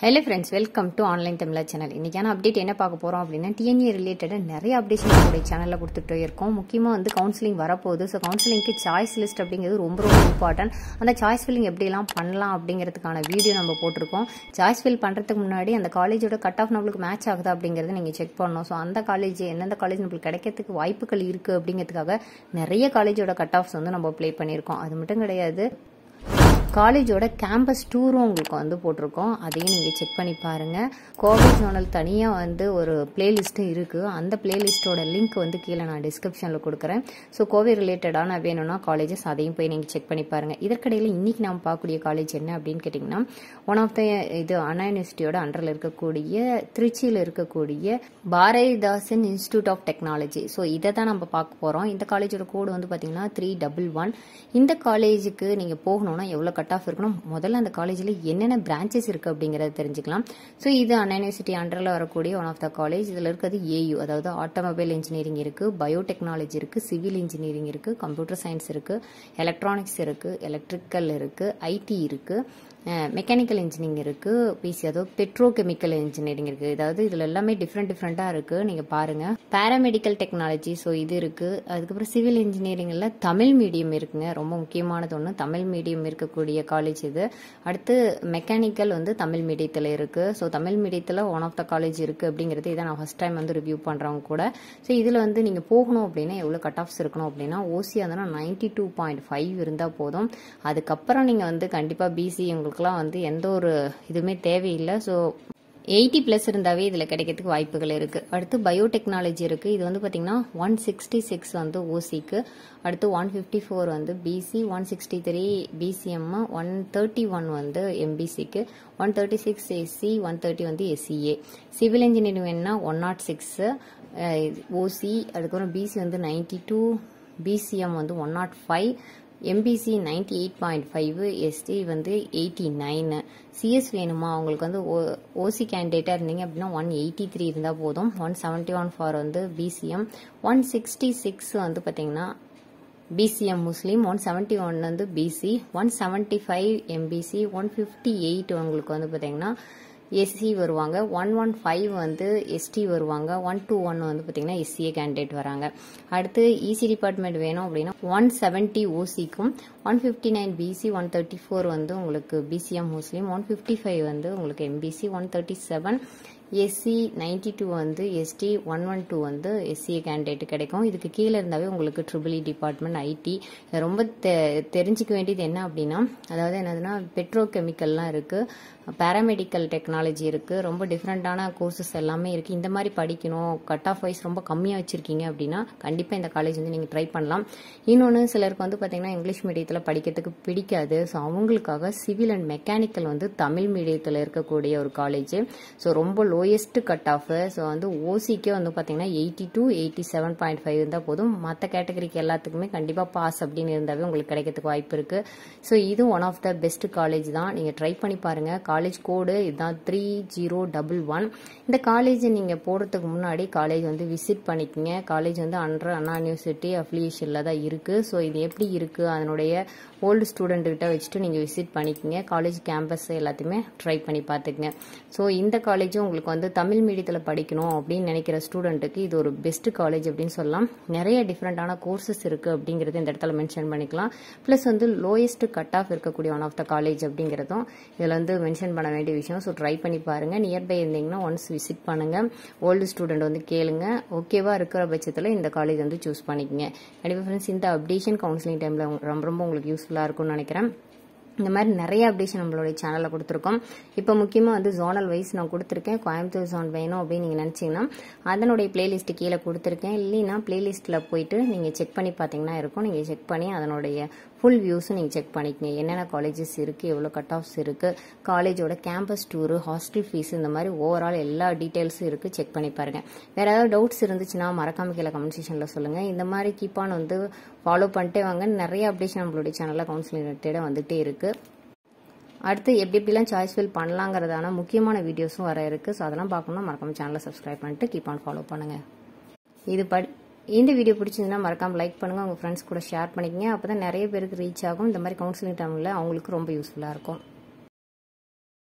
hello friends welcome to online Tamizha channel இன்றைக்கான update என்ன பார்க்க போகிறோம் அப்படின்னா டிஎன்ஏ ரிலேட்டடாக நிறைய அப்டேஷன் நம்மளுடைய சேனலில் கொடுத்துட்டு இருக்கோம் முக்கியமாக வந்து கவுன்சிலிங் வரப்போகுது ஸோ கவுன்சிலிங்க்கு சாய்ஸ் லிஸ்ட் அப்படிங்கிறது ரொம்ப ரொம்ப இம்பார்ட்டன்ட் அந்த சாய்ஸ் ஃபில்லிங் எப்படிலாம் பண்ணலாம் அப்படிங்கிறதுக்கான வீடியோ நம்ம போட்டிருக்கோம் சாய்ஸ் ஃபில் பண்ணுறதுக்கு முன்னாடி அந்த காலேஜோட கட் ஆஃப் நம்மளுக்கு மேட்ச் ஆகுதா அப்படிங்கிறத நீங்கள் செக் பண்ணணும் ஸோ அந்த காலேஜ் எந்தெந்த காலேஜ் நம்மளுக்கு கிடைக்கிறதுக்கு வாய்ப்புகள் இருக்குது அப்படிங்கிறதுக்காக நிறைய காலேஜோட கட் ஆஃப்ஸ் வந்து நம்ம ப்ளே பண்ணியிருக்கோம் அது மட்டும் கிடையாது காலேஜோட கேம்பஸ் டூரும் உங்களுக்கு வந்து போட்டிருக்கோம் அதையும் நீங்கள் செக் பண்ணி பாருங்கள் கோவை ஜோனல் தனியாக வந்து ஒரு பிளேலிஸ்ட்டும் இருக்குது அந்த பிளேலிஸ்ட்டோட லிங்க் வந்து கீழே நான் டிஸ்கிரிப்ஷனில் கொடுக்குறேன் ஸோ கோவை ரிலேட்டடான வேணும்னா காலேஜஸ் அதையும் போய் நீங்கள் செக் பண்ணி பாருங்கள் இதற்கிடையில் இன்றைக்கி நாம் பார்க்கக்கூடிய காலேஜ் என்ன அப்படின்னு கேட்டிங்கன்னா ஒன் ஆஃப் த இது அண்ணா யூனிவர்சிட்டியோட அண்டரில் இருக்கக்கூடிய திருச்சியில் இருக்கக்கூடிய Bharathidasan institute of technology so இதை தான் நம்ம பார்க்க போகிறோம் இந்த காலேஜோட கோடு வந்து பார்த்தீங்கன்னா த்ரீ டபுள் ஒன் இந்த காலேஜுக்கு நீங்கள் போகணும்னா எவ்வளோ கட் ஆஃப் இருக்கணும் முதல்ல அந்த காலேஜில் என்னென்ன பிரான்ச்சஸ் இருக்குது அப்படிங்கிறத தெரிஞ்சுக்கலாம் ஸோ இது அண்ணா யூனிவர்சிட்டி அண்டரில் வரக்கூடிய ஒன் ஆஃப் த காலேஜ் இதில் இருக்கிறது ஏயு அதாவது ஆட்டோமொபைல் இன்ஜினியரிங் இருக்குது பயோடெக்னாலஜி இருக்குது சிவில் இன்ஜினியரிங் இருக்குது கம்ப்யூட்டர் சயின்ஸ் இருக்குது எலக்ட்ரானிக்ஸ் இருக்குது எலக்ட்ரிக்கல் இருக்குது ஐடி இருக்குது மெக்கானிக்கல் இன்ஜினியரிங் இருக்குது பிசி அதாவது பெட்ரோ கெமிக்கல் இன்ஜினியரிங் இருக்குது அதாவது இதில் எல்லாமே டிஃப்ரெண்ட் டிஃப்ரெண்ட்டாக இருக்குது நீங்கள் பாருங்கள் பேராமெடிக்கல் டெக்னாலஜி ஸோ இது இருக்குது அதுக்கப்புறம் சிவில் இன்ஜினியரிங்கில் தமிழ் மீடியம் இருக்குங்க ரொம்ப முக்கியமானது ஒன்று தமிழ் மீடியம் இருக்கக்கூடிய காலேஜ் இது அடுத்து மெக்கானிக்கல் வந்து தமிழ் மீடியத்தில் இருக்குது ஸோ தமிழ் மீடியத்தில் ஒன் ஆஃப் த காலேஜ் இருக்குது அப்படிங்கிறது இதை நான் ஃபஸ்ட் டைம் வந்து ரிவ்யூ பண்ணுறவங்க கூட ஸோ இதில் வந்து நீங்கள் போகணும் அப்படின்னா எவ்வளோ கட் ஆஃப்ஸ் இருக்கணும் அப்படின்னா ஓசியாக இருந்தால் நைன்டி டூ பாயிண்ட் ஃபைவ் இருந்தால் போதும் அதுக்கப்புறம் நீங்கள் வந்து கண்டிப்பாக பிசி உங்களுக்குலாம் வந்து எந்த ஒரு இதுவுமே தேவையில்லை ஸோ எயிட்டி ப்ளஸ் இருந்தாவே இதில் கிடைக்கிறதுக்கு வாய்ப்புகள் இருக்குது அடுத்து பயோடெக்னாலஜி இருக்குது இது வந்து பார்த்திங்கன்னா ஒன் சிக்ஸ்டி சிக்ஸ் வந்து ஓசிக்கு அடுத்து ஒன் ஃபிஃப்டி ஃபோர் வந்து BC one sixty three BCM one thirty one வந்து எம்பிசிக்கு one thirty six SC one thirty வந்து எஸ்சிஏ சிவில் இன்ஜினியரிங் வேணுன்னா ஒன் நாட் சிக்ஸு ஓசி அதுக்கப்புறம் பிசி வந்து நைன்டி டூ பிசிஎம் வந்து one nought five MBC ninety eight point five ST வந்து eighty nine CS வேணுமா உங்களுக்கு வந்து ஓ ஓசி கேண்டிடேட்டாக இருந்தீங்க அப்படின்னா ஒன் எயிட்டி த்ரீ இருந்தால் போதும் ஒன் செவன்ட்டி ஒன் ஃபார் வந்து பிசிஎம் ஒன் சிக்ஸ்டி சிக்ஸ் வந்து பார்த்தீங்கன்னா பிசிஎம் முஸ்லீம் ஒன் செவன்ட்டி ஒன் வந்து BC one seventy five MBC one fifty eight உங்களுக்கு வந்து பார்த்தீங்கன்னா எஸ்சி வருவாங்க ஒன் ஒன் ஃபைவ் வந்து எஸ்டி வருவாங்க ஒன் டூ ஒன் வந்து பார்த்தீங்கன்னா எஸ்சிஏ கேண்டிடேட் வராங்க அடுத்து இசி டிபார்ட்மெண்ட் வேணும் அப்படின்னா ஒன் செவன்ட்டி ஓசிக்கும் one fifty nine BC one thirty four வந்து உங்களுக்கு பிசிஎம் முஸ்லீம் ஒன் ஃபிஃப்டி ஃபைவ் வந்து உங்களுக்கு MBC one thirty seven SC ninety two வந்து எஸ்டி ஒன் ஒன் டூ வந்து எஸ்சிஏ கேண்டிடேட் கிடைக்கும் இதுக்கு கீழே இருந்தாவே உங்களுக்கு ட்ரிபிள் இ டிபார்ட்மெண்ட் ஐடி ரொம்ப தெ தெரிஞ்சிக்க வேண்டியது என்ன அப்படின்னா அதாவது என்னதுன்னா பெட்ரோ கெமிக்கல்லாம் இருக்குது பேராமெடிக்கல் டெக்னாலஜி இருக்குது ரொம்ப டிஃப்ரெண்ட்டான கோர்சஸ் எல்லாமே இருக்குது இந்த மாதிரி படிக்கணும் கட் ஆஃப் வைஸ் ரொம்ப கம்மியாக வச்சுருக்கீங்க அப்படின்னா கண்டிப்பாக இந்த காலேஜ் வந்து நீங்கள் ட்ரை பண்ணலாம் இன்னொன்று சிலருக்கு வந்து பார்த்தீங்கன்னா இங்கிலீஷ் மீடியத்தில் படிக்கிறதுக்கு பிடிக்காது ஸோ அவங்களுக்காக சிவில் அண்ட் மெக்கானிக்கல் வந்து தமிழ் மீடியத்தில் இருக்கக்கூடிய ஒரு காலேஜ் ஸோ ரொம்ப லோயஸ்ட் கட் ஆஃப் ஸோ வந்து ஓசிக்கே வந்து பார்த்தீங்கன்னா eighty two eighty seven point five இருந்தால் போதும் மற்ற கேட்டகரிக்கு எல்லாத்துக்குமே கண்டிப்பாக பாஸ் அப்படின்னு இருந்தாவே உங்களுக்கு கிடைக்கிறதுக்கு வாய்ப்பு இருக்குது ஸோ இது one of the best college தான் நீங்கள் ட்ரை பண்ணி பாருங்கள் காலேஜ் கோடு இதுதான் த்ரீ ஜீரோ டபுள் ஒன் இந்த காலேஜ் நீங்கள் போகிறதுக்கு முன்னாடி காலேஜ் வந்து விசிட் பண்ணிக்கோங்க காலேஜ் வந்து அண்டர் அண்ணா யூனிவர்சிட்டி அஃபிலியேஷனில் தான் இருக்குது ஸோ இது எப்படி இருக்குது அதனுடைய ஓல்டு ஸ்டூடெண்ட்கிட்ட வச்சுட்டு நீங்கள் விசிட் பண்ணிக்கோங்க காலேஜ் கேம்பஸ் எல்லாத்தையுமே ட்ரை பண்ணி பார்த்துக்குங்க ஸோ இந்த காலேஜும் உங்களுக்கு வந்து தமிழ் மீடியத்தில் படிக்கணும் அப்படின்னு நினைக்கிற ஸ்டூடெண்ட்டுக்கு இது ஒரு பெஸ்ட் காலேஜ் அப்படின்னு சொல்லலாம் நிறைய டிஃப்ரெண்ட்டான கோர்சஸ் இருக்குது அப்படிங்கிறது இந்த இடத்துல மென்ஷன் பண்ணிக்கலாம் ப்ளஸ் வந்து லோயஸ்ட் கட் ஆஃப் இருக்கக்கூடிய ஒன் ஆஃப் த காலேஜ் அப்படிங்கிறதும் இதில் வந்து மென்ஷன் பண்ண வேண்டிய விஷயம் ஸோ ட்ரை பண்ணி பாருங்கள் நியர்பை இருந்தீங்கன்னா ஒன்ஸ் விசிட் பண்ணுங்கள் ஓல்டு ஸ்டூடெண்ட் வந்து கேளுங்க ஓகேவா இருக்கிற பட்சத்தில் இந்த காலேஜ் வந்து சூஸ் பண்ணிக்கங்க கண்டிப்பாக ஃப்ரெண்ட்ஸ் இந்த அப்டேஷன் கவுன்சிலிங் டைமில் ரொம்ப ரொம்ப உங்களுக்கு யூஸ்ஃபுல்லாக இருக்கும்னு நினைக்கிறேன் இந்த மாதிரி நிறைய அப்டேஷன் நம்மளுடைய சேனலில் கொடுத்துருக்கோம் இப்போ முக்கியமாக வந்து ஜோனல் வைஸ் நான் கொடுத்துருக்கேன் கோயம்புத்தூர் ஜோன் வேணும் அப்படின்னு நீங்கள் நினச்சிங்கன்னா அதனுடைய பிளேலிஸ்ட்டு கீழே கொடுத்துருக்கேன் இல்லைன்னா பிளேலிஸ்ட்டில் போயிட்டு நீங்கள் செக் பண்ணி பார்த்தீங்கன்னா இருக்கும் நீங்கள் செக் பண்ணி அதனுடைய ஃபுல் வியூஸும் நீங்கள் செக் பண்ணிக்கங்க என்னென்ன காலேஜஸ் இருக்குது எவ்வளோ கட் ஆஃப்ஸ் இருக்குது காலேஜோட கேம்பஸ் டூரு ஹாஸ்டல் ஃபீஸ் இந்த மாதிரி ஓவரால் எல்லா டீட்டெயில்ஸும் இருக்குது செக் பண்ணி பாருங்கள் வேறு ஏதாவது டவுட்ஸ் இருந்துச்சுன்னா மறக்காம கீழே கமெண்ட் செக்ஷனில் சொல்லுங்கள் இந்த மாதிரி கீப்பான் வந்து ஃபாலோ பண்ணிட்டே வாங்க நிறைய அப்டேஷன் நம்மளுடைய சேனலில் கவுன்சிலிங் ரிலேட்டடாக வந்துகிட்டே இருக்குது அடுத்து எப்படி எப்படிலாம் சாய்ஸ் ஃபில் பண்ணலாங்கிறதான முக்கியமான வீடியோஸும் வர இருக்குது ஸோ அதெல்லாம் பார்க்கணும்னா மறக்காம சேனலை சப்ஸ்கிரைப் பண்ணிட்டு கீப் ஆன் ஃபாலோ பண்ணுங்கள் இது படி இந்த வீடியோ பிடிச்சிருந்தா மறக்காம லைக் பண்ணுங்கள் உங்கள் ஃப்ரெண்ட்ஸ் கூட ஷேர் பண்ணிக்கங்க அப்போ தான் நிறைய பேருக்கு ரீச் ஆகும் இந்த மாதிரி கவுன்சிலிங் டைமில் அவங்களுக்கு ரொம்ப யூஸ்ஃபுல்லாக இருக்கும்